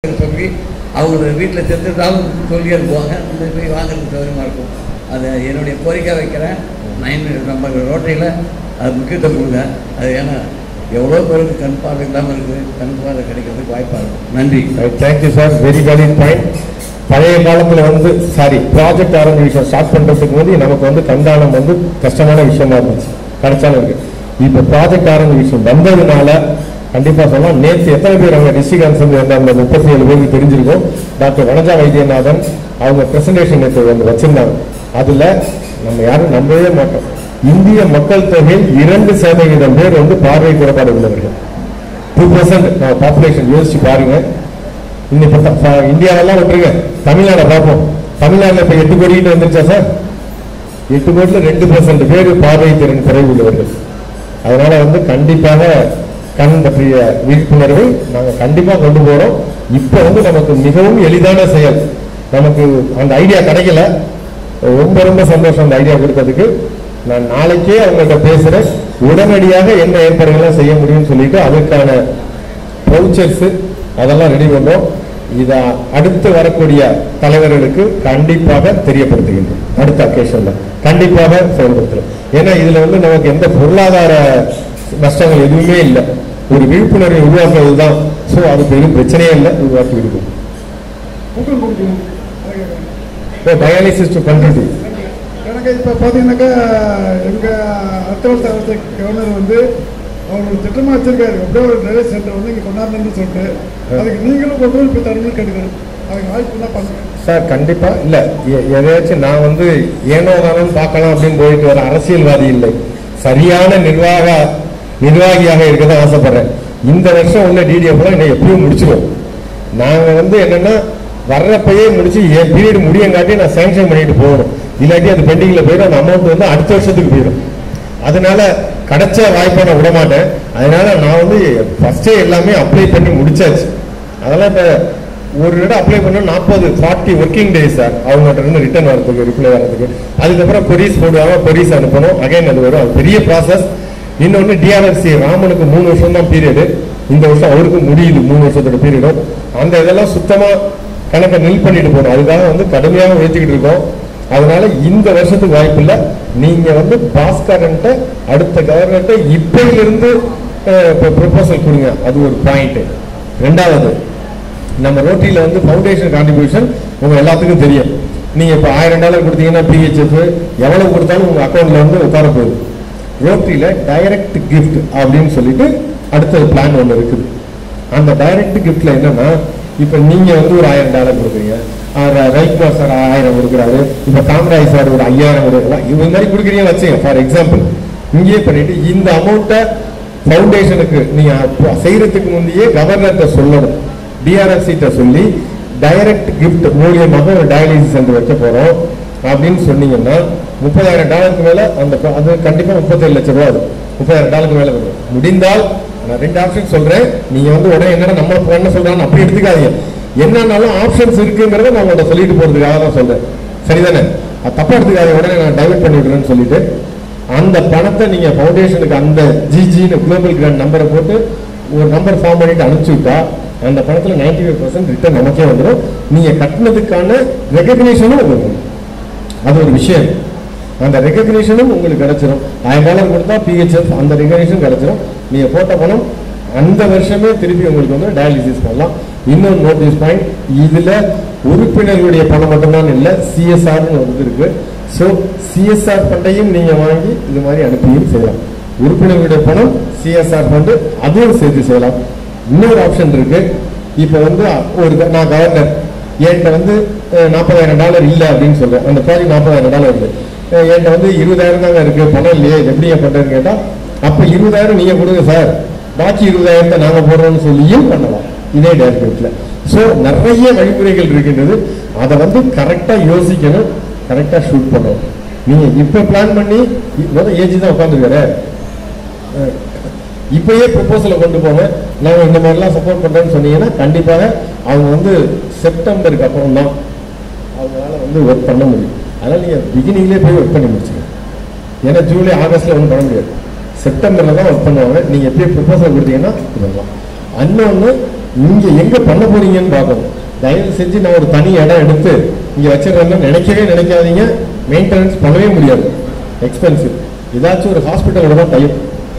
சொல்லி அவங்க வீட்டில் செத்துட்டாலும் சொல்லி அனுப்புவாங்க அந்த போய் வாங்குறதுக்கு சௌகரியமாக இருக்கும் அது என்னுடைய கோரிக்கை வைக்கிறேன் நைன் நம்ம ரோட்டையில் அது முக்கியத்துவம் கொடுங்க அது ஏன்னா எவ்வளோ பேருக்கு கண் பார்வை இல்லாமல் இருக்குது கண் பார்வை கிடைக்கிறதுக்கு வாய்ப்பாக இருக்கும் நன்றி thank you sir very valid point பழைய காலத்துல வந்து சாரி ப்ராஜெக்ட் ஆரம்ப விஷயம் ஸ்டார்ட் பண்றதுக்கு முன்னாடி நமக்கு வந்து கண்தானம் வந்து கஷ்டமான விஷயமா இருந்துச்சு கிடைச்சாலும் இருக்கு இப்போ ப்ராஜெக்ட் ஆரம்ப விஷயம் வந்ததுனால கண்டிப்பா சொல்லலாம் நேற்று எத்தனை பேர் அவங்க டிஸ்ட்ரிக்ட் சேர்ந்து அந்த முப்பத்தி ஏழு பேருக்கு தெரிஞ்சிருக்கும் டாக்டர் வனஜா வைத்தியநாதன் அவங்க பிரசன்டேஷன் நேற்று வந்து வச்சிருந்தாங்க அதுல நம்ம யாரும் நம்பவே மாட்டோம் இந்திய மக்கள் தொகையில் இரண்டு சதவீதம் பேர் வந்து பார்வை குறைபாடு உள்ளவர்கள் டூ பர்சன்ட் பாப்புலேஷன் யோசிச்சு பாருங்க இன்னைக்கு பத்த- ப- இந்தியாவெல்லாம் விட்டுருங்க தமிழ்நாடை பார்ப்போம் தமிழ்நாட்டில் இப்போ எட்டு கோடிட்டு வந்துருச்சா சார் எட்டு கோடியில் ரெண்டு பர்சன்ட் பேர் பார்வை திறன் குறைவு உள்ளவர்கள் அதனால வந்து கண்டிப்பாக கண் பற்றிய விழிப்புணர்வை நாங்கள் கண்டிப்பாக கொண்டு போறோம் இப்போ வந்து நமக்கு மிகவும் எளிதான செயல் நமக்கு அந்த ஐடியா கிடைக்கல ரொம்ப ரொம்ப சந்தோஷம் அந்த ஐடியா கொடுத்ததுக்கு நான் நாளைக்கே அவங்கள்ட்ட பேசுறேன் உடனடியாக என்ன ஏற்பாடுகள்லாம் செய்ய முடியும்னு சொல்லிட்டு அதுக்கான வவுச்சர்ஸ் அதெல்லாம் ரெடி பண்ணோம் இதை அடுத்து வரக்கூடிய தலைவர்களுக்கு கண்டிப்பாக தெரியப்படுத்துகின்றோம் அடுத்த அக்கேஷன்ல கண்டிப்பாக செயல்படுத்துறோம் ஏன்னா இதுல வந்து நமக்கு எந்த பொருளாதார நஷ்டங்கள் எதுவுமே இல்லை ஒரு விழிப்புணர்வை உருவாக்குவது தான் ஸோ அது பெரும் பிரச்சனையே இல்லை உருவாக்கி இருக்கும் உங்களுக்கு கொடுக்கணும் டயாலிசிஸ் டு கண்டினியூ எனக்கு இப்போ பார்த்தீங்கன்னாக்கா எங்கள் அர்த்தவர்த்த கவர்னர் வந்து அவரோட திட்டமாக வச்சிருக்காரு அப்படியே ஒரு நிறைய சென்டர் வந்து இங்கே கொண்டாடணும்னு சொல்லிட்டு அதுக்கு நீங்களும் ஒத்துழைப்பு தரணும்னு கேட்டுக்கிறேன் அதுக்கு வாய்ப்பு தான் பண்ணுங்க சார் கண்டிப்பா இல்ல எ- எதையாச்சும் நான் வந்து ஏனோ தானோன்னு பார்க்கலாம் அப்படின்னு போயிட்டு வர அரசியல்வாதி இல்லை சரியான நிர்வாக நிர்வாகியாக இருக்க தான் ஆசைப்படுறேன் இந்த வருஷம் உள்ள டிடிஎஃப் என்னை எப்பயும் முடிச்சிருவோம் நாங்க வந்து என்னன்னா வர்றப்பயே முடிச்சு என் பீரியட் முடியங்காட்டி நான் சேங்ஷன் பண்ணிட்டு போகணும் இல்லாட்டி அது பெண்டிங்ல போயிடும் அந்த அமௌண்ட் வந்து அடுத்த வருஷத்துக்கு போயிடும் அதனால கிடைச்ச வாய்ப்பை நான் விட மாட்டேன் அதனால நான் வந்து ஃபர்ஸ்டே எல்லாமே அப்ளை பண்ணி முடிச்சாச்சு அதெல்லாம் இப்ப ஒரு இடம் அப்ளை பண்ண நாற்பது ஃபார்ட்டி ஒர்க்கிங் டேஸ் சார் அவங்ககிட்ட இருந்து ரிட்டர்ன் வரதுக்கு ரிப்ளை வரதுக்கு அதுக்கப்புறம் கொரிஸ் போடுவாங்க கொரிஸ் அனுப்பணும் அகைன் அது வரும் அது பெரிய ப்ராசஸ் இன்னொன்று டிஆர்எஃப்சி ராமனுக்கு மூணு வருஷம் தான் பீரியடு இந்த வருஷம் அவருக்கு முடியுது மூணு வருஷத்தோட பீரியடும் அந்த இதெல்லாம் சுத்தமா கணக்கை நில் பண்ணிட்டு போகணும் அதுக்காக வந்து கடுமையாக உழைச்சிக்கிட்டு இருக்கோம் அதனால இந்த வருஷத்துக்கு வாய்ப்பு இல்லை நீங்க வந்து பாஸ்கரன்ட்ட அடுத்த கவர்னர்கிட்ட இப்பையிலிருந்து ப்ரொபோசல் கொடுங்க அது ஒரு பாயிண்ட் ரெண்டாவது நம்ம ரோட்டரியில வந்து ஃபவுண்டேஷன் கான்ட்ரிபியூஷன் உங்க எல்லாத்துக்கும் தெரியும் நீங்க இப்ப ஆயிரம் டாலர் கொடுத்தீங்கன்னா பிஹெச்எஃப் எவ்வளவு கொடுத்தாலும் உங்க அக்கௌண்ட்ல வந்து உட்கார போகுது ரோட்டரியில டைரக்ட் கிஃப்ட் அப்படின்னு சொல்லிட்டு அடுத்த பிளான் ஒன்று இருக்குது அந்த டைரக்ட் கிஃப்ட்ல என்னன்னா இப்ப நீங்க வந்து ஒரு ஆயிரம் டாலர் கொடுக்குறீங்க ரைட்குமார் சார் ஆயிரம் கொடுக்குறாரு இப்ப காமராஜ் சார் ஒரு ஐயாயிரம் கொடுக்கலாம் இது மாதிரி கொடுக்குறீங்க வச்சுங்க ஃபார் எக்ஸாம்பிள் இங்கேயே பண்ணிட்டு இந்த அமௌண்ட்டை ஃபவுண்டேஷனுக்கு நீங்க அப்ப செய்யறதுக்கு முந்தையே கவர்னர்கிட்ட சொல்லணும் டிஆர்எஃப்சிட்ட சொல்லி டைரக்ட் கிஃப்ட் மூலியமாக ஒரு டயாலிசிஸ் சென்டர் வைக்க போறோம் அப்படின்னு சொன்னீங்கன்னா முப்பதாயிரம் டாலருக்கு மேல அந்த ப- அது கண்டிப்பா முப்பத்தேழு லட்சம் ரூபா அது முப்பதாயிரம் டாலருக்கு மேல வரும் முடிந்தால் நான் ரெண்டு ஆப்ஷன் சொல்றேன் நீங்க வந்து உடனே என்னடா நம்ம பண்ண சொல்றான்னு அப்படி எடுத்துக்காதீங்க என்னன்னாலும் ஆப்ஷன்ஸ் இருக்குங்கிறத நான் உங்கள்ட்ட சொல்லிட்டு போறதுக்காக தான் சொல்றேன் சரிதானே அது தப்பா எடுத்துக்காதீங்க உடனே நான் டைவர்ட் பண்ணி விடுறேன்னு சொல்லிட்டு அந்த பணத்தை நீங்க ஃபவுண்டேஷனுக்கு அந்த ஜிஜின்னு குளோபல் கிராண்ட் நம்பரை போட்டு ஒரு நம்பர் ஃபார்ம் பண்ணிட்டு அனுப்பிச்சு விட்டா அந்த பணத்துல 95% ஃபைவ் பர்சன்ட் ரிட்டர்ன் நமக்கே வந்துடும் நீங்க கட்டினதுக்கான ரெகக்னிஷனும் உங்களுக்கு வரும். அது ஒரு விஷயம் அந்த ரெகக்னிஷனும் உங்களுக்கு கிடைச்சிரும் ஆயிரம் டாலர் கொடுத்தா பிஹெச்எஃப் அந்த ரெகக்னிஷன் கிடைச்சிரும் நீங்க போட்ட பணம் அந்த வருஷமே திருப்பி உங்களுக்கு வந்து டயாலிசிஸ் பண்ணலாம் இன்னொரு நோட்டீஸ் பாயிண்ட் இதுல உறுப்பினர்களுடைய பணம் மட்டும்தான் இல்லை சிஎஸ்ஆர்னு ஒரு இது இருக்கு ஸோ சிஎஸ்ஆர் ஃபண்டையும் நீங்க வாங்கி இது மாதிரி அனுப்பியும் செய்யலாம் உறுப்பினர்களுடைய பணம் சிஎஸ்ஆர் ஃபண்டு அதுவும் சேர்த்து செய்யலாம் இன்னொரு ஆப்ஷன் இருக்கு இப்போ வந்து ஒரு க- நான் கவர்னர் என்கிட்ட வந்து நாற்பதாயிரம் டாலர் இல்லை அப்படின்னு சொல்றேன் அந்த ப்ராஜெக்ட் நாற்பதாயிரம் டாலர் இருக்கு அஹ் என்கிட்ட வந்து இருபதாயிரம் தாங்க இருக்கு பணம் இல்லையே இது எப்படியா பண்றேன்னு கேட்டா அப்ப இருபதாயிரம் நீங்க கொடுங்க சார் பாக்கி இருபதாயிரத்தை நாங்க போடுறோம்னு சொல்லியும் பண்ணலாம் இதே டேரக்டர்ல ஸோ நிறைய வழிமுறைகள் இருக்கின்றது அதை வந்து கரெக்டா யோசிக்கணும் கரெக்டா ஷூட் பண்ணணும் நீங்க இப்ப பிளான் பண்ணி முதல் ஏஜ் தான் உட்காந்துருக்காரு இப்பயே ப்ரொபோசலை கொண்டு போங்க நாங்கள் இந்த மாதிரிலாம் சப்போர்ட் பண்ணுறோம்னு சொன்னீங்கன்னா கண்டிப்பாக அவங்க வந்து செப்டம்பருக்கு அப்புறம் தான் அவங்களால வந்து ஒர்க் பண்ண முடியும் அதனால் நீங்கள் பிகினிங்லேயே போய் ஒர்க் பண்ணி முடிச்சுங்க ஏன்னா ஜூலை ஆகஸ்ட்டில் ஒன்றும் பண்ண முடியாது செப்டம்பரில் தான் ஒர்க் பண்ணுவாங்க நீங்கள் எப்படியே ப்ரொபோசல் கொடுத்தீங்கன்னா இதெல்லாம் இன்னொன்று இங்க எங்க பண்ண போறீங்கன்னு பார்க்கணும் தயவு செஞ்சு நான் ஒரு தனி இடம் எடுத்து இங்க வச்சிடறேன்னு நினைக்கவே நினைக்காதீங்க மெயின்டெனன்ஸ் பண்ணவே முடியாது எக்ஸ்பென்சிவ் ஏதாச்சும் ஒரு ஹாஸ்பிட்டலோட தான் டைப்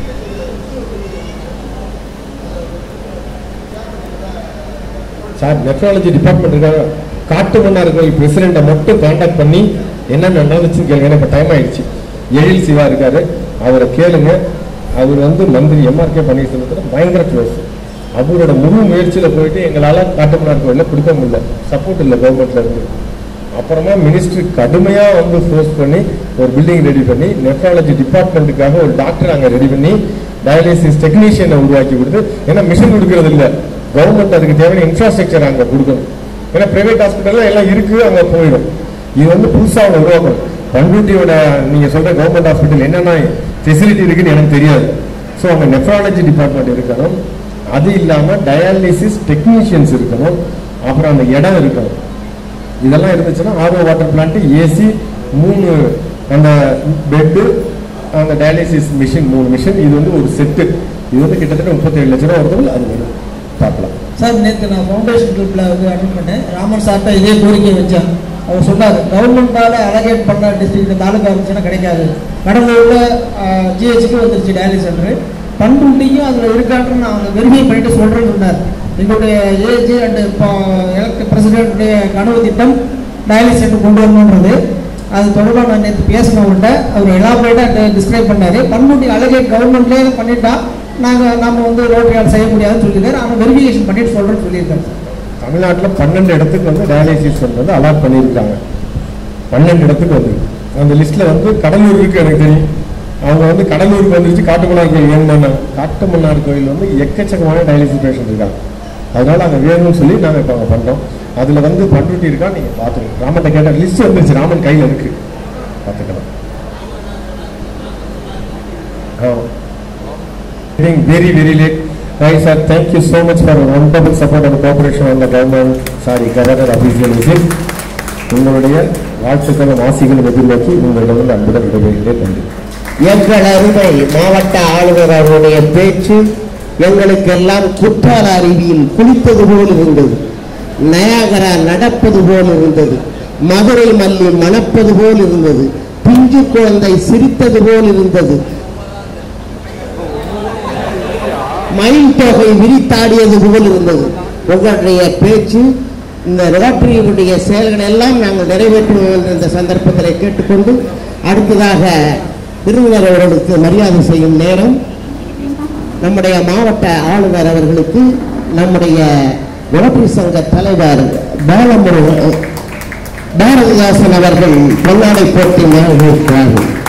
சார் நெஃப்ராலஜி டிபார்ட்மெண்ட் இருக்காங்க காட்டு மன்னார்கள் பிரசிடெண்ட்டை மட்டும் காண்டாக்ட் பண்ணி என்ன நடந்துச்சுன்னு கேளுங்க இப்போ டைம் ஆயிடுச்சு எழில் சிவா இருக்காரு அவரை கேளுங்க அவர் வந்து மந்திரி எம்ஆர்கே பன்னீர்செல்வத்தில் பயங்கர க்ளோஸ் அவரோட முழு முயற்சியில போயிட்டு எங்களால காட்டு மன்னார் கோயில கொடுக்க முடியல சப்போர்ட் இல்லை கவர்மெண்ட்ல இருந்து அப்புறமா மினிஸ்ட்ரி கடுமையா வந்து ஃபோர்ஸ் பண்ணி ஒரு பில்டிங் ரெடி பண்ணி நெஃப்ராலஜி டிபார்ட்மெண்ட்டுக்காக ஒரு டாக்டர் அங்க ரெடி பண்ணி டயாலிசிஸ் டெக்னீஷியனை உருவாக்கி கொடுத்து ஏன்னா மிஷின் கொடுக்கறது இல்ல கவர்மெண்ட் அதுக்கு தேவையான இன்ஃப்ராஸ்ட்ரக்சர் அங்க கொடுக்கணும் ஏன்னா பிரைவேட் ஹாஸ்பிட்டல்ல எல்லாம் இருக்கு அங்க போயிடும் இது வந்து புதுசா அவங்க உருவாக்கணும் பண்ருட்டியோட நீங்க சொல்ற கவர்மெண்ட் ஹாஸ்பிட்டல் என்னென்ன ஃபெசிலிட்டி இருக்குன்னு எனக்கு தெரியாது ஸோ அங்க நெஃப்ராலஜி டிபார்ட்மெண்ட் இருக்கணும் அது இல்லாம டயாலிசிஸ் டெக்னீஷியன்ஸ் இருக்கணும் அப்புறம் அந்த இடம் இருக்கணும் இதெல்லாம் இருந்துச்சுன்னா ஆர்ஓ வாட்டர் பிளான்ட் ஏசி மூணு அந்த பெட்டு அந்த டயாலிசிஸ் மிஷின் மூணு மிஷின் இது வந்து ஒரு செட்டு இது வந்து கிட்டத்தட்ட முப்பத்தேழு லட்ச ரூபா வருது அது வரும் பார்க்கலாம் சார் நேற்று நான் ஃபவுண்டேஷன் குரூப்பில் வந்து அட்டன் பண்ணேன் ராமன் சார்ட்ட இதே கோரிக்கை வச்சேன் அவர் சொன்னார் கவர்மெண்டால அலகேட் பண்ண டிஸ்ட்ரிக்ட் தாலுக்கா இருந்துச்சுன்னா கிடைக்காது கடலூர்ல ஜிஹெச்சுக்கு வந்துருச்சு டயாலிஸ் சென்டர் பண்ருட்டியும் அதில் இருக்கான்னு நான் அவங்க வெரிஃபை பண்ணிட்டு சொல்றேன்னு சொன்னார் எங்களுடைய ஏஜ் அண்ட் இப்போ எலக்ட் பிரசிடென்ட்டுடைய கனவு திட்டம் டயாலிஸ் சென்டர் கொண்டு வரணுன்றது அது தொடர்பாக நான் நேற்று பேசினேன் அவர்கிட்ட அவர் எலாபரேட்டாக டிஸ்கிரைப் பண்ணாரு பண்ருட்டி அலகேட் கவர்மெண்ட்லேயே பண்ணிட்டா நாங்கள் நம்ம வந்து ரோட்டரியால் செய்ய முடியாதுன்னு சொல்லியிருக்காரு ஆனால் வெரிஃபிகேஷன் பண்ணிட்டு சொல்கிறேன்னு சொல்லியிருக்காரு சார் தமிழ்நாட்டில் பன்னெண்டு இடத்துக்கு வந்து டயாலிசிஸ் சென்டர் வந்து அலாட் பண்ணியிருக்காங்க பன்னெண்டு இடத்துக்கு வந்து அந்த லிஸ்ட்ல வந்து கடலூர் இருக்கு எனக்கு தெரியும் அவங்க வந்து கடலூருக்கு வந்துருச்சு காட்டுமன்னார் கோயில் வேணும்னா காட்டுமன்னார் கோயில் வந்து எக்கச்சக்கமான டயாலிசிஸ் பேஷண்ட் இருக்காங்க அதனால அங்கே வேணும்னு சொல்லி நாங்கள் இப்போ அங்கே பண்ணுறோம் அதில் வந்து பண்ருட்டி இருக்கா நீங்கள் பார்த்துக்கணும் ராமன்ட்ட கேட்ட லிஸ்ட் வந்துருச்சு ராமன் கையில் இருக்கு பார்த்துக்கலாம் Getting very, very late. Right, sir. Thank you so much for wonderful support and cooperation on the government, sorry, governor official visit. உங்களுடைய வாழ்த்துக்களும் ஆசிகளும் எதிர்நோக்கி உங்களிடம் அன்புடன் விடைபெறுகிறேன் நன்றி எங்கள் அருமை மாவட்ட ஆளுநர் அவருடைய பேச்சு எங்களுக்கெல்லாம் குற்றால அருவியில் குளிப்பது போல் இருந்தது நயாகரா நடப்பது போல் இருந்தது மதுரை மல்லி மணப்பது போல் இருந்தது பிஞ்சு குழந்தை சிரித்தது போல் இருந்தது மயில் தொகை விரித்தாடியது போல் இருந்தது உங்களுடைய பேச்சு இந்த ரோட்டரியுடைய செயல்கள் எல்லாம் நாங்கள் நிறைவேற்றுவோம் என்ற இந்த சந்தர்ப்பத்தில் கேட்டுக்கொண்டு அடுத்ததாக விருந்தினர் அவர்களுக்கு மரியாதை செய்யும் நேரம் நம்முடைய மாவட்ட ஆளுநர் அவர்களுக்கு நம்முடைய ரோட்டரி சங்க தலைவர் பாலமுரு பாரதிதாசன் அவர்கள் பொன்னாடை போட்டி நிறைவேற்றுவார்கள்